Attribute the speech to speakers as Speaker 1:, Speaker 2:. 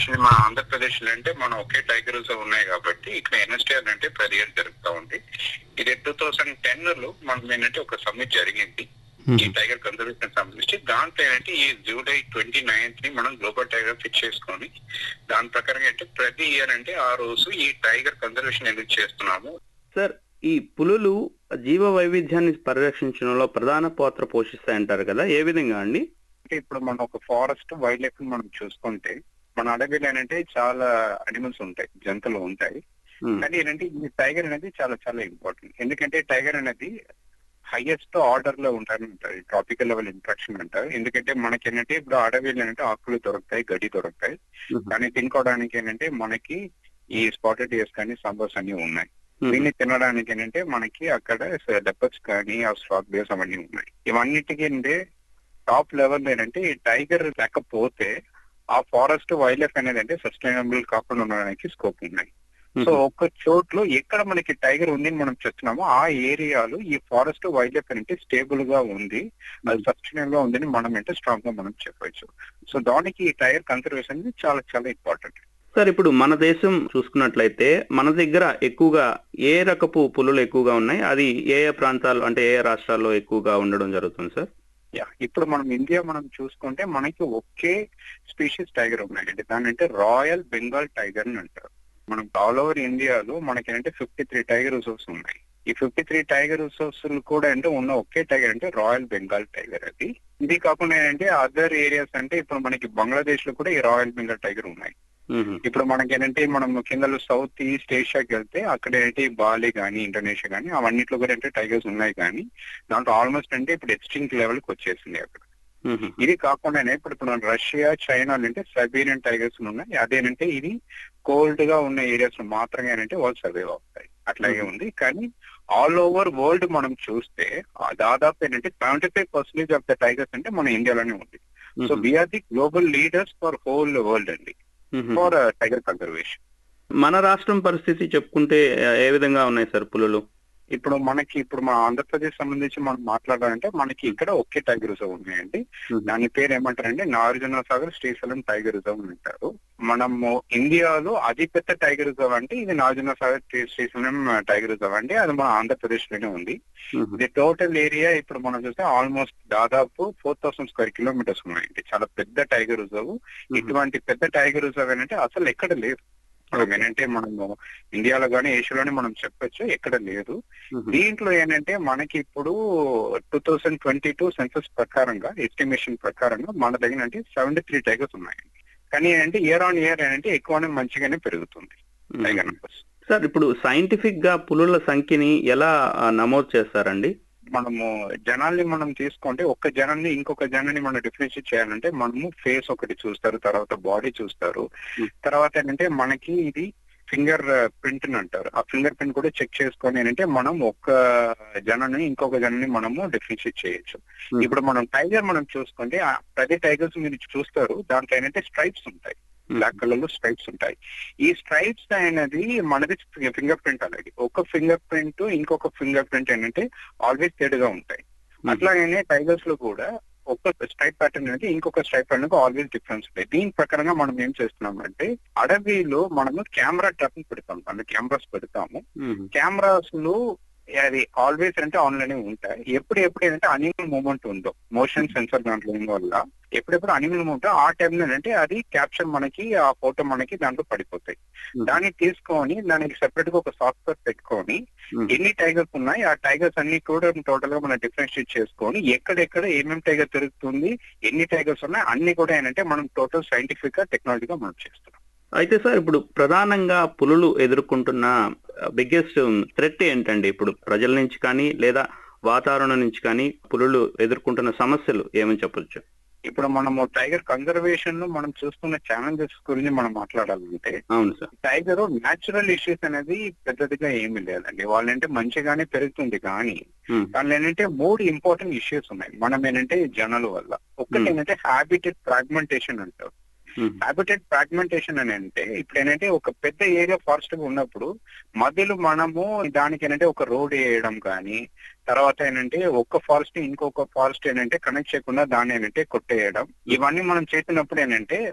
Speaker 1: Especially మన ఆంధ్రప్రదేశ్ లో అంటే మనం ఒకే టైగర్ రిజర్వ్ ఉన్నాయి కాబట్టి ఇక్కడ ఎన్ఎస్టీఆర్ అంటే ప్రతి ఇయర్ జరుగుతూ ఉంది ఇది టూ థౌసండ్ టెన్ లో మనం ఏంటంటే ఒక సమ్మిట్ జరిగింది ఈ టైగర్ కన్జర్వేషన్ సంబంధించి దాంట్లో ఏంటంటే ఈ జూలై ట్వంటీ నైన్త్ ని మనం గ్లోబల్ టైగర్ ఫిక్స్ చేసుకొని దాని ప్రకారం అంటే ప్రతి ఇయర్ అంటే ఆ రోజు ఈ టైగర్ కన్జర్వేషన్ ఎందుకు చేస్తున్నాము
Speaker 2: సార్ ఈ పులులు జీవ వైవిధ్యాన్ని పరిరక్షించడంలో ప్రధాన పాత్ర పోషిస్తాయంటారు కదా ఏ విధంగా అండి
Speaker 1: అంటే ఇప్పుడు మనం ఒక ఫారెస్ట్ వైల్డ్ లైఫ్ మనం చూసుకుంటే మన అడవిలో ఏంటంటే చాలా అనిమల్స్ ఉంటాయి జంతువులు ఉంటాయి
Speaker 2: ఉమ్,
Speaker 1: కానీ ఏంటంటే ఈ టైగర్ అనేది చాలా చాలా ఇంపార్టెంట్ ఎందుకంటే టైగర్ అనేది హైయెస్ట్ ఆర్డర్ లో ఉంటారని అంటారు ట్రాపికల్ లెవెల్ ఇంట్రాక్షన్ అంటారు ఎందుకంటే మనకి ఏంటంటే ఇప్పుడు అడవిలో ఏంటంటే ఆకులు దొరుకుతాయి గడ్డి దొరుకుతాయి
Speaker 2: ఉమ్,
Speaker 1: కానీ తినుకోవడానికి ఏంటంటే మనకి ఈ స్పాటెడ్ ఇయర్స్ కానీ సంబర్స్ అన్ని ఉన్నాయి
Speaker 2: ఉమ్,
Speaker 1: దీన్ని తినడానికి ఏంటంటే మనకి అక్కడ లెపర్స్ కానీ ఆ స్టాక్ బేస్ అవన్నీ ఉన్నాయి ఇవన్నిటికీ ఏంటంటే టాప్ లెవెల్ ఏంటంటే ఈ టైగర్ లేకపోతే ఆ ఫారెస్ట్ వైల్డ్ లైఫ్ అనేది అంటే సస్టైనబుల్ కాకుండా ఉండడానికి స్కోప్ ఉన్నాయి సో
Speaker 2: ఉమ్,
Speaker 1: ఒక్క చోట్లో ఎక్కడ మనకి టైగర్ ఉంది అని మనం చెప్తున్నామో ఆ ఏరియాలో ఈ ఫారెస్ట్ వైల్డ్ లైఫ్ అంటే స్టేబుల్ గా ఉంది అది సస్టైనబుల్ గా ఉందని మనం అంటే స్ట్రాంగ్ గా మనం చెప్పొచ్చు సో దానికి ఈ టైగర్ కన్సర్వేషన్ అనేది చాలా చాలా ఇంపార్టెంట్
Speaker 2: సార్ ఇప్పుడు మన దేశం చూసుకున్నట్లయితే మన దగ్గర ఎక్కువగా ఏ రకపు పులులు ఎక్కువగా ఉన్నాయి అది ఏ ఏ ప్రాంతాలు అంటే ఏ ఏ రాష్ట్రాల్లో ఎక్కువగా ఉండడం జరుగుతుంది సార్
Speaker 1: యా ఇప్పుడు మనం ఇండియా మనం చూసుకుంటే మనకి ఒకే స్పీషీస్ టైగర్ ఉన్నాయండి దాని అంటే రాయల్ బెంగాల్ టైగర్ అని అంటారు మనం ఆల్ ఓవర్ ఇండియాలో మనకి ఏంటంటే ఫిఫ్టీ త్రీ టైగర్ రిజర్వ్స్ ఉన్నాయి ఈ ఫిఫ్టీ త్రీ టైగర్ రిజర్వ్స్ కూడా అంటే ఉన్న ఒకే టైగర్ అంటే రాయల్ బెంగాల్ టైగర్ అది ఇది కాకుండా ఏంటంటే అదర్ ఏరియాస్ అంటే ఇప్పుడు మనకి బంగ్లాదేశ్ లో కూడా ఈ రాయల్ బెంగాల్ టైగర్ ఉన్నాయి
Speaker 2: ఉమ్,
Speaker 1: ఇప్పుడు మనకి ఏంటంటే మనం కింద సౌత్ ఈస్ట్ ఏషియాకి వెళ్తే అక్కడ ఏంటి బాలి కానీ ఇండోనేషియా కానీ అవన్నిట్లో కూడా అంటే టైగర్స్ ఉన్నాయి కానీ దాంట్లో ఆల్మోస్ట్ అంటే ఇప్పుడు ఎక్స్టింక్ట్ లెవెల్ కి వచ్చేసింది అక్కడ
Speaker 2: ఉమ్,
Speaker 1: ఇది కాకుండానే ఇప్పుడు ఇప్పుడు మన రష్యా చైనా అంటే సైబీరియన్ టైగర్స్ ఉన్నాయి అదేనంటే ఇది కోల్డ్ గా ఉన్న ఏరియాస్ లో మాత్రమే అంటే వాళ్ళు సర్వైవ్ అవుతాయి అట్లాగే
Speaker 2: Mhm.
Speaker 1: ఉంది కానీ ఆల్ ఓవర్ వరల్డ్ మనం చూస్తే ఆ దాదాపు ఏంటంటే seventy five percentage of the tigers అంటే మన ఇండియాలోనే ఉంది so
Speaker 2: um,
Speaker 1: we are the global leaders for whole world అండి
Speaker 2: ఉమ్.
Speaker 1: ఫర్ టైగర్ కన్జర్వేషన్
Speaker 2: మన రాష్ట్రం పరిస్థితి చెప్పుకుంటే ఏ విధంగా ఉన్నాయి సార్ పులులు
Speaker 1: ఇప్పుడు మనకి ఇప్పుడు మన ఆంధ్రప్రదేశ్ సంబంధించి మనం మాట్లాడాలంటే మనకి ఇక్కడ ఒకే టైగర్ రిజర్వ్ ఉన్నాయండి
Speaker 2: Mhm.
Speaker 1: దాని పేరు ఏమంటారంటే నాగార్జున సాగర్ శ్రీశైలం టైగర్ రిజర్వ్ అని అంటారు మనము ఇండియాలో అతి పెద్ద టైగర్ రిజర్వ్ అంటే ఇది నాగార్జున సాగర్ శ్రీ- శ్రీశైలం టైగర్ రిజర్వ్ అంటే అది మన ఆంధ్రప్రదేశ్ లోనే ఉంది
Speaker 2: ఉమ్,
Speaker 1: ఇది టోటల్ ఏరియా ఇప్పుడు మనం చూస్తే ఆల్మోస్ట్ దాదాపు ఫోర్ థౌసండ్ స్క్వేర్ కిలోమీటర్స్ ఉన్నాయండి చాలా పెద్ద టైగర్ రిజర్వ్
Speaker 2: ఉమ్,
Speaker 1: ఇటువంటి పెద్ద టైగర్ రిజర్వ్ ఏంటంటే అసలు ఎక్కడ లేదు మనం ఏంటంటే మనము ఇండియాలో కానీ ఏషియాలోనే మనం చెప్పొచ్చు ఎక్కడ లేదు
Speaker 2: ఉమ్,
Speaker 1: దీంట్లో ఏంటంటే మనకి ఇప్పుడు two thousand twenty two census ప్రకారంగా ఎస్టిమేషన్ ప్రకారంగా మన దగ్గర అంటే సెవెంటీ త్రీ టైగర్స్ ఉన్నాయండి కానీ ఏంటంటే ఇయర్ ఆన్ ఇయర్ ఏంటంటే ఎక్కువనే మంచిగానే పెరుగుతుంది
Speaker 2: ఉమ్.
Speaker 1: టైగర్ నెంబర్స్
Speaker 2: సార్ ఇప్పుడు సైంటిఫిక్ గా పులుల సంఖ్యని ఎలా ఆ, నమోదు చేస్తారండి
Speaker 1: మనము జనాల్ని మనం తీసుకుంటే ఒక్క జనాన్ని ఇంకొక జనాన్ని మనం డిఫరెన్షియేట్ చేయాలంటే మనము ఫేస్ ఒకటి చూస్తారు తర్వాత బాడీ చూస్తారు
Speaker 2: Hmm.
Speaker 1: తర్వాత ఏంటంటే మనకి ఇది ఫింగర్ ప్రింట్ అని అంటారు ఆ ఫింగర్ ప్రింట్ కూడా చెక్ చేసుకొని ఏంటంటే మనం ఒక్క జనాన్ని ఇంకొక జనాన్ని మనము డిఫరెన్షియేట్ చేయొచ్చు
Speaker 2: Hmm.
Speaker 1: ఇప్పుడు మనం టైగర్ మనం చూసుకుంటే ఆ ప్రతి టైగర్స్ మీరు చూస్తారు దాంట్లో ఏంటంటే స్ట్రైప్స్ ఉంటాయి బ్లాక్ కలర్ లో స్ట్రైప్స్ ఉంటాయి ఈ స్ట్రైప్స్ అనేది మనది ఫింగర్ ప్రింట్ అలాగే ఒక ఫింగర్ ప్రింట్ ఇంకొక ఫింగర్ ప్రింట్ ఏంటంటే ఆల్వేస్ తేడుగా ఉంటాయి అట్లాగనే టైగర్స్ లో కూడా ఒక స్ట్రైప్ ప్యాటర్న్ అనేది ఇంకొక స్ట్రైప్ ప్యాటర్న్ ఆల్వేస్ డిఫరెన్స్ ఉంటాయి దీని ప్రకారంగా మనం ఏం చేస్తున్నాం అంటే అడవిలో మనము కెమెరా ట్రాపింగ్ పెడతాం అంటే కెమెరాస్ పెడతాము
Speaker 2: ఉమ్,
Speaker 1: కెమెరాస్ లో అది ఆల్వేస్ అంటే ఆన్లైన్ ఉంటాయి ఎప్పుడు ఎప్పుడు ఏంటంటే అనిమల్ మూమెంట్ ఉందో మోషన్ సెన్సర్ దాంట్లో ఉన్న వల్ల ఎప్పుడెప్పుడు అనిమల్ మూమెంట్ ఆ టైంలో ఏంటంటే అది క్యాప్చర్ మనకి ఆ ఫోటో మనకి దాంట్లో పడిపోతాయి
Speaker 2: ఉమ్,
Speaker 1: దాన్ని తీసుకొని దానికి సెపరేట్ గా ఒక సాఫ్ట్వేర్ పెట్టుకొని
Speaker 2: ఉమ్,
Speaker 1: ఎన్ని టైగర్స్ ఉన్నాయి ఆ టైగర్స్ అన్ని కూడా టోటల్ గా మనం డిఫరెన్షియేట్ చేసుకొని ఎక్కడెక్కడ ఏమేమి టైగర్ తిరుగుతుంది ఎన్ని టైగర్స్ ఉన్నాయి అన్ని కూడా ఏంటంటే మనం టోటల్ సైంటిఫిక్ గా టెక్నాలజీగా మనం చేస్తున్నాం
Speaker 2: అయితే సార్ ఇప్పుడు ప్రధానంగా పులులు ఎదుర్కొంటున్న బిగ్గెస్ట్ థ్రెట్ ఏంటండి ఇప్పుడు ప్రజల నుంచి కానీ లేదా వాతావరణం నుంచి కానీ పులులు ఎదుర్కొంటున్న సమస్యలు ఏమని చెప్పొచ్చు
Speaker 1: ఇప్పుడు మనము టైగర్ కన్జర్వేషన్ లో మనం చూస్తున్న ఛాలెంజెస్ గురించి మనం మాట్లాడాలంటే
Speaker 2: అవును సార్
Speaker 1: టైగర్ న్యాచురల్ ఇష్యూస్ అనేది పెద్దదిగా ఏమీ లేదండి వాళ్ళంటే మంచిగానే పెరుగుతుంది కానీ
Speaker 2: ఉమ్,
Speaker 1: దానిలో ఏంటంటే మూడు ఇంపార్టెంట్ ఇష్యూస్ ఉన్నాయి మనం ఏంటంటే జనాల వల్ల ఒకటి
Speaker 2: Hmm.
Speaker 1: ఏంటంటే హ్యాబిటెడ్ ఫ్రాగ్మెంటేషన్ అంటారు
Speaker 2: ఉమ్,
Speaker 1: హ్యాబిటెడ్ ఫ్రాగ్మెంటేషన్ అని అంటే ఇప్పుడు ఏంటంటే ఒక పెద్ద ఏరియా ఫారెస్ట్ గా ఉన్నప్పుడు మధ్యలో మనము దానికి ఏంటంటే ఒక రోడ్ వేయడం కానీ తర్వాత ఏంటంటే ఒక్క ఫారెస్ట్ ఇంకొక ఫారెస్ట్ ఏంటంటే కనెక్ట్ చేయకుండా దాన్ని ఏంటంటే కొట్టేయడం ఇవన్నీ మనం చేసినప్పుడు ఏంటంటే